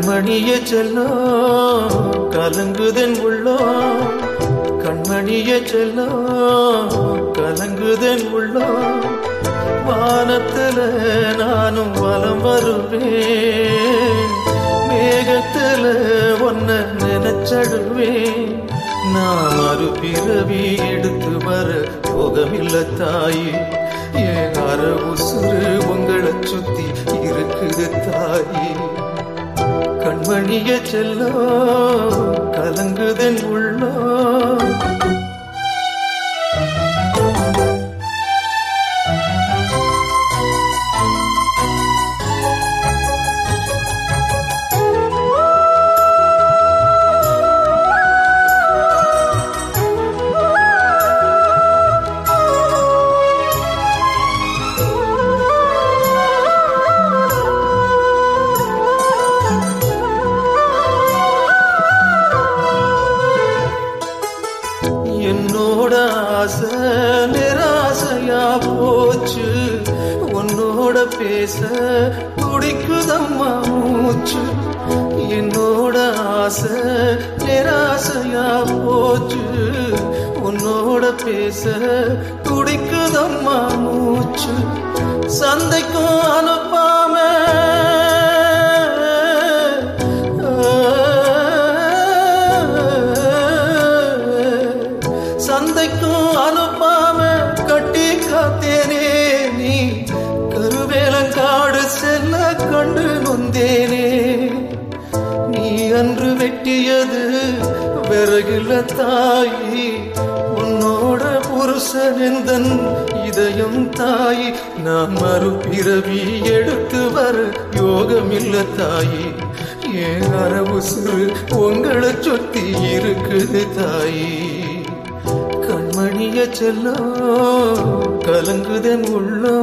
கண்மணிய செல்லம் கலங்குதன் உள்ளோ கண்மணிய செல்லம் கலங்குதன் உள்ளோ வானத்துல நானும் வலம் வருவேன் மேகத்துல ஒன்ன நினைச்சடுவேன் நான் மறுபிறவி எடுத்து வர போகமில்ல தாயி என் அற உசுறு உங்களை சுத்தி இருக்குது தாயி கண்மணிய செல்லோ கலங்குதன் உள்ளோ என்னோட ஆசை நிராசையா போச்சு உன்னோட பேச துடிக்குதம்மா மூச்சு என்னோட ஆசை நிராசையா போச்சு உன்னோட பேச துடிக்குதம்மா மூச்சு சந்தைக்கும் அனுப்பாம சந்தைக்கும் அனுப்பாம கட்டி காத்தேனே நீ கருவேலங்காடு செல்ல கண்டு நொந்தேனே நீ அன்று வெட்டியது விறகுல தாயி உன்னோட புருஷனெந்தன் இதயம் தாயி நான் மறுபிறவி எடுத்து வர யோகமில்ல தாயி ஏன் அரவு சிறு உங்களை சுத்தி இருக்குது தாயி கண்மணிய செல்லோ கலங்குதன் உள்ளோ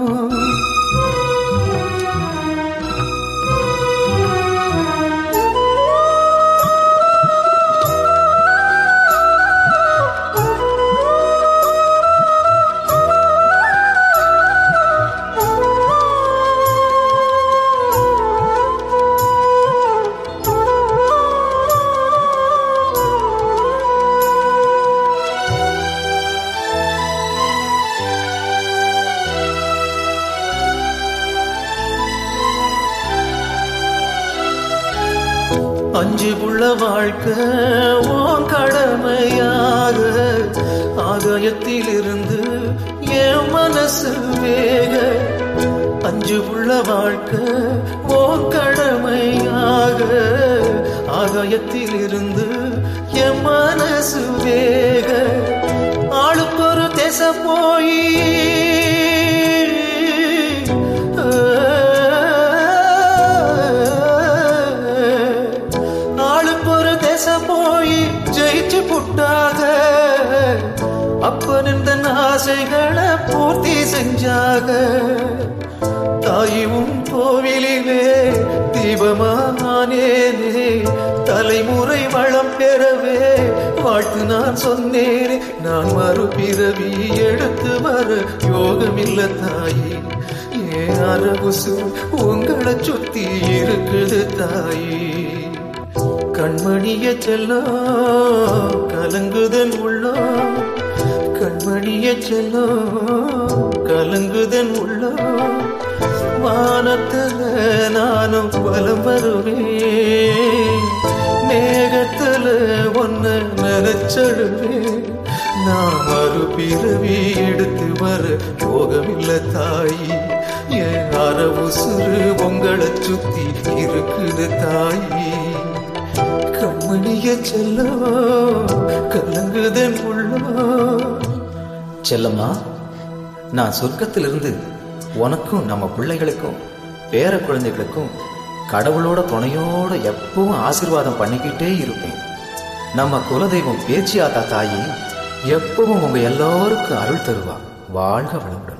அஞ்சு புள்ள வாழ்க்கை உன் கடமையாக ஆகாயத்திலிருந்து என் மனசு வேக அஞ்சு புள்ள வாழ்க்கை உன் கடமையாக ஆகாயத்திலிருந்து என் மனசு வேக ஆளுக்கு ஒரு திசை போய் ஆளுக்கு ஒரு திசை போய் ஜெயிச்சு புட்டாக அப்ப நின்ற ஆசைகளை பூர்த்தி செஞ்சாக தாயும் கோவிலிலே தீபமானேனே தலைமுறை வளம் பெறவே வாழ்த்து நான் சொன்னேனே நான் மறுபிறவி எடுத்து வர யோகமில்ல தாயி ஏன் அரபுசு உங்களை சுத்தி இருக்குது தாயி கண்மணிய செல்லோ கலங்குதன் உள்ளோ கண்மணிய செல்லோ கலங்குதன் உள்ளோ வானத்துல நானும் பலம் வருவேன் மேகத்துல ஒன்ன நினைச்சடுவேன் நான் மறுபிறவி எடுத்து வர யோகமில்ல தாயி என் அரவு சிறு உங்களை சுத்தி இருக்குது தாயி கண்மணிய செல்லோ கலங்குதன் உள்ளோ செல்லம்மா நான் சொர்க்கத்திலிருந்து உனக்கும் நம்ம பிள்ளைகளுக்கும் பேர குழந்தைகளுக்கும் கடவுளோட துணையோட எப்பவும் ஆசீர்வாதம் பண்ணிக்கிட்டே இருப்பேன் நம்ம குலதெய்வம் பேச்சியாத்தா தாயி எப்பவும் உங்க எல்லாருக்கும் அருள் தருவா வாழ்க வளமுடன்